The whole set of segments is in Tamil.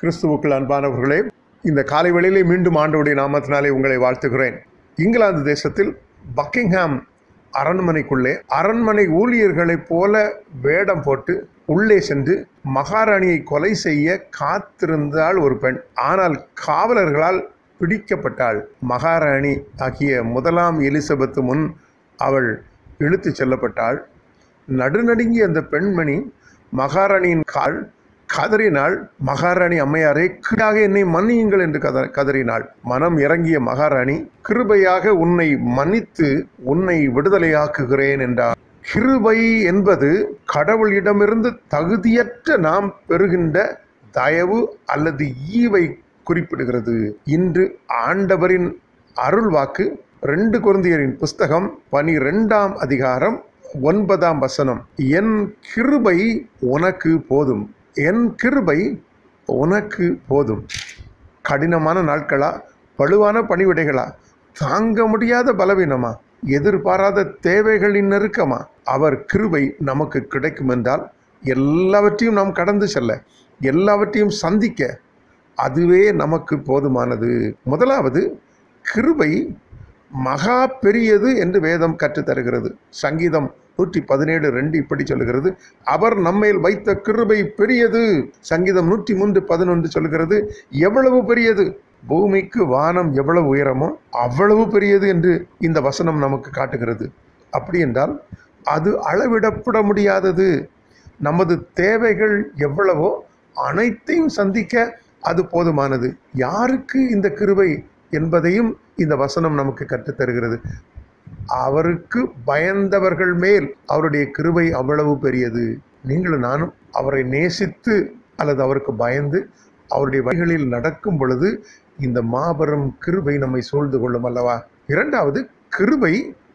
கிறிஸ்துவுக்குள் அன்பானவர்களே இந்த காலை வேளையிலே மீண்டும் ஆண்டவருடைய நாமத்தினாலே உங்களை வாழ்த்துகிறேன் இங்கிலாந்து தேசத்தில் பக்கிங்ஹாம் அரண்மனைக்குள்ளே அரண்மனை ஊழியர்களைப் போல வேடம் போட்டு உள்ளே சென்று மகாராணியை கொலை செய்ய காத்திருந்தாள் ஒரு பெண் ஆனால் காவலர்களால் பிடிக்கப்பட்டாள் மகாராணி ஆகிய முதலாம் எலிசபெத்து முன் அவள் இழுத்துச் செல்லப்பட்டாள் நடுநடுங்கிய அந்த பெண்மணி மகாராணியின் கால் கதறினாள் மகாராணி அம்மையாரே கீழாக என்னை மன்னியுங்கள் என்று கத கதறினாள் மனம் இறங்கிய மகாராணி கிருபையாக உன்னை மன்னித்து உன்னை விடுதலையாக்குகிறேன் என்றார் கிருபை என்பது கடவுளிடமிருந்து தகுதியற்ற நாம் பெறுகின்ற தயவு அல்லது ஈவை குறிப்பிடுகிறது இன்று ஆண்டவரின் அருள் வாக்கு ரெண்டு குருந்தியரின் புஸ்தகம் பனிரெண்டாம் அதிகாரம் ஒன்பதாம் வசனம் என் கிருபை உனக்கு போதும் என் கிருபை உனக்கு போதும் கடினமான நாட்களா வலுவான பணிவிடைகளா தாங்க முடியாத பலவீனமா எதிர்பாராத தேவைகளின் நெருக்கமா அவர் கிருபை நமக்கு கிடைக்கும் என்றால் எல்லாவற்றையும் நாம் கடந்து செல்ல எல்லாவற்றையும் சந்திக்க அதுவே நமக்கு போதுமானது முதலாவது கிருபை மகா பெரியது என்று வேதம் கற்றுத்தருகிறது சங்கீதம் நூற்றி பதினேழு ரெண்டு இப்படி சொல்லுகிறது அவர் நம்மேல் வைத்த கிருபை பெரியது சங்கீதம் நூற்றி மூன்று பதினொன்று சொல்லுகிறது எவ்வளவு பெரியது பூமிக்கு வானம் எவ்வளவு உயரமோ அவ்வளவு பெரியது என்று இந்த வசனம் நமக்கு காட்டுகிறது அப்படி என்றால் அது அளவிடப்பட முடியாதது நமது தேவைகள் எவ்வளவோ அனைத்தையும் சந்திக்க அது போதுமானது யாருக்கு இந்த கிருபை என்பதையும் இந்த வசனம் நமக்கு கற்றுத்தருகிறது அவருக்கு பயந்தவர்கள் மேல் அவருடைய கிருபை அவ்வளவு பெரியது நீங்களும் நானும் அவரை நேசித்து அல்லது அவருக்கு பயந்து அவருடைய வழிகளில் நடக்கும் பொழுது இந்த மாபெரும் கிருபை நம்மை சூழ்ந்து கொள்ளும் அல்லவா இரண்டாவது கிருபை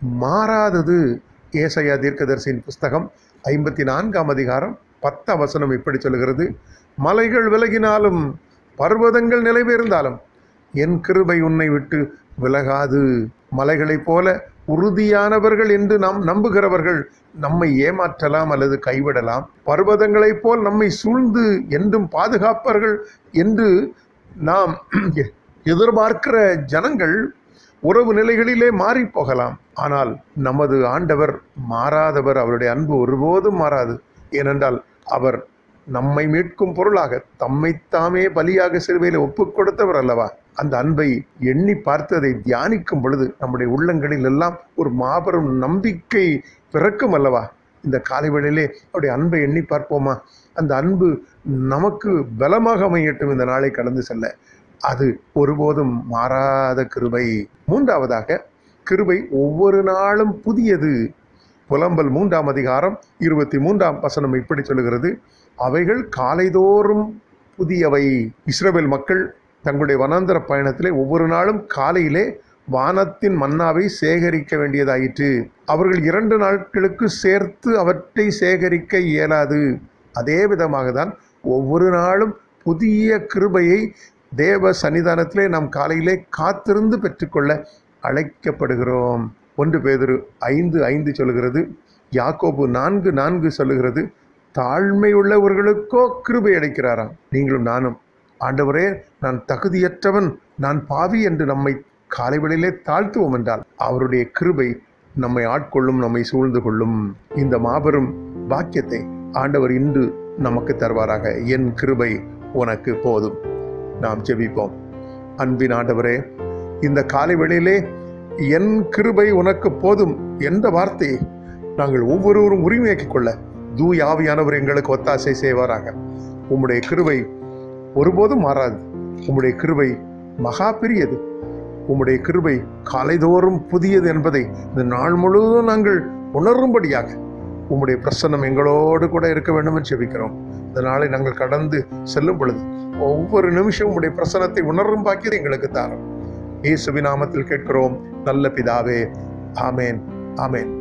மாறாதது ஏசையா தீர்க்கதரிசியின் புஸ்தகம் ஐம்பத்தி நான்காம் அதிகாரம் பத்தாம் வசனம் இப்படி சொல்லுகிறது மலைகள் விலகினாலும் பர்வதங்கள் நிலைபெயர்ந்தாலும் என் கிருபை உன்னை விட்டு விலகாது மலைகளைப் போல உறுதியானவர்கள் என்று நாம் நம்புகிறவர்கள் நம்மை ஏமாற்றலாம் அல்லது கைவிடலாம் பர்வதங்களைப் போல் நம்மை சூழ்ந்து என்றும் பாதுகாப்பார்கள் என்று நாம் எதிர்பார்க்கிற ஜனங்கள் உறவு நிலைகளிலே மாறி போகலாம் ஆனால் நமது ஆண்டவர் மாறாதவர் அவருடைய அன்பு ஒருபோதும் மாறாது ஏனென்றால் அவர் நம்மை மீட்கும் பொருளாக தம்மைத்தாமே பலியாக சிறுவையில் ஒப்புக் கொடுத்தவர் அல்லவா அந்த அன்பை எண்ணி பார்த்ததை தியானிக்கும் பொழுது நம்முடைய உள்ளங்களில் எல்லாம் ஒரு மாபெரும் நம்பிக்கை பிறக்கும் அல்லவா இந்த காலை வேளையிலே அவருடைய அன்பை எண்ணி பார்ப்போமா அந்த அன்பு நமக்கு பலமாக அமையட்டும் இந்த நாளை கடந்து செல்ல அது ஒருபோதும் மாறாத கிருபை மூன்றாவதாக கிருபை ஒவ்வொரு நாளும் புதியது புலம்பல் மூன்றாம் அதிகாரம் இருபத்தி மூன்றாம் வசனம் இப்படி சொல்லுகிறது அவைகள் காலைதோறும் புதியவை இஸ்ரேல் மக்கள் தங்களுடைய வனாந்தர பயணத்திலே ஒவ்வொரு நாளும் காலையிலே வானத்தின் மன்னாவை சேகரிக்க வேண்டியதாயிற்று அவர்கள் இரண்டு நாட்களுக்கு சேர்த்து அவற்றை சேகரிக்க இயலாது அதே விதமாக தான் ஒவ்வொரு நாளும் புதிய கிருபையை தேவ சன்னிதானத்திலே நாம் காலையிலே காத்திருந்து பெற்றுக்கொள்ள அழைக்கப்படுகிறோம் ஒன்று பேதரு ஐந்து ஐந்து சொல்லுகிறது யாக்கோபு நான்கு நான்கு சொல்லுகிறது தாழ்மை உள்ளவர்களுக்கோ கிருபை அடைக்கிறாராம் நீங்களும் நானும் ஆண்டவரே நான் தகுதியற்றவன் நான் பாவி என்று நம்மை காலைவெளியிலே தாழ்த்துவோம் என்றால் அவருடைய கிருபை நம்மை ஆட்கொள்ளும் நம்மை சூழ்ந்து கொள்ளும் இந்த மாபெரும் பாக்கியத்தை ஆண்டவர் இன்று நமக்கு தருவாராக என் கிருபை உனக்கு போதும் நாம் ஜெபிப்போம் அன்பின் ஆண்டவரே இந்த காலை வேளையிலே என் கிருபை உனக்கு போதும் என்ற வார்த்தையை நாங்கள் ஒவ்வொருவரும் உரிமையாக்கிக் கொள்ள தூய் ஆவியானவர் எங்களுக்கு ஒத்தாசை செய்வாராக உம்முடைய கிருபை ஒருபோதும் மாறாது உம்முடைய கிருபை மகா பெரியது உம்முடைய கிருபை காலைதோறும் புதியது என்பதை இந்த நாள் முழுவதும் நாங்கள் உணரும்படியாக உம்முடைய பிரசன்னம் எங்களோடு கூட இருக்க வேண்டும் என்று செபிக்கிறோம் இந்த நாளை நாங்கள் கடந்து செல்லும் பொழுது ஒவ்வொரு நிமிஷம் உம்முடைய பிரசனத்தை உணரும் பாக்கியதை எங்களுக்கு தாரும் இயேசுவின் நாமத்தில் கேட்கிறோம் நல்ல பிதாவே ஆமேன் ஆமேன்